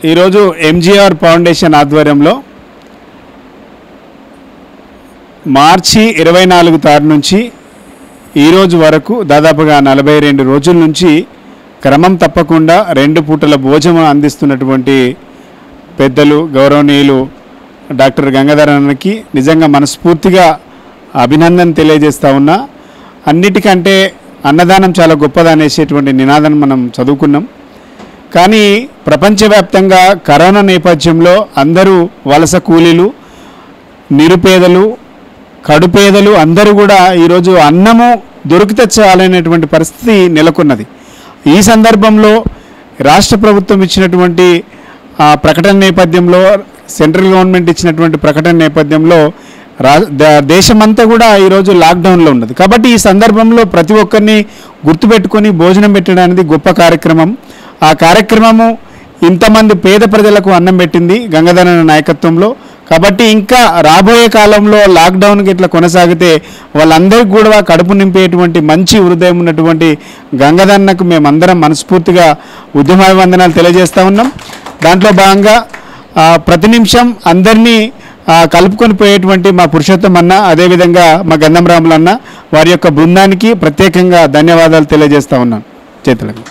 ఈరోజు ఎంజీఆర్ ఫౌండేషన్ ఆధ్వర్యంలో మార్చి ఇరవై నాలుగు తారీఖు నుంచి ఈరోజు వరకు దాదాపుగా నలభై రెండు రోజుల నుంచి క్రమం తప్పకుండా రెండు పూటల భోజనం అందిస్తున్నటువంటి పెద్దలు గౌరవనీయులు డాక్టర్ గంగాధరన్నకి నిజంగా మనస్ఫూర్తిగా అభినందన తెలియజేస్తా ఉన్నా అన్నిటికంటే అన్నదానం చాలా గొప్పదనేసేటువంటి నినాదం మనం చదువుకున్నాం కానీ ప్రపంచవ్యాప్తంగా కరోనా నేపథ్యంలో అందరూ వలస కూలీలు నిరుపేదలు కడుపేదలు అందరూ కూడా ఈరోజు అన్నము దొరికితే చాలనేటువంటి పరిస్థితి నెలకొన్నది ఈ సందర్భంలో రాష్ట్ర ప్రభుత్వం ఇచ్చినటువంటి ఆ, ప్రకటన నేపథ్యంలో సెంట్రల్ గవర్నమెంట్ ఇచ్చినటువంటి ప్రకటన నేపథ్యంలో రా ద- దేశమంతా కూడా ఈరోజు లాక్డౌన్లో ఉన్నది కాబట్టి ఈ సందర్భంలో ప్రతి ఒక్కరిని గుర్తుపెట్టుకొని భోజనం పెట్టడం అనేది గొప్ప కార్యక్రమం ఆ కార్యక్రమము ఇంతమంది పేద ప్రజలకు అన్నం పెట్టింది గంగాధర నాయకత్వంలో కాబట్టి ఇంకా రాబోయే కాలంలో లాక్డౌన్కి ఇట్లా కొనసాగితే వాళ్ళందరికీ కూడా కడుపు నింపేటువంటి మంచి హృదయం ఉన్నటువంటి గంగాధరన్నకు మేమందరం మనస్ఫూర్తిగా ఉద్యమాభివందనాలు తెలియజేస్తా ఉన్నాం దాంట్లో భాగంగా ఆ, ప్రతి నిమిషం అందరినీ ఆ, కలుపుకొని పోయేటువంటి మా పురుషోత్తం అన్న అదేవిధంగా మా గంధం రాములు అన్న వారి యొక్క బృందానికి ప్రత్యేకంగా ధన్యవాదాలు తెలియజేస్తా ఉన్నాను చేతులకు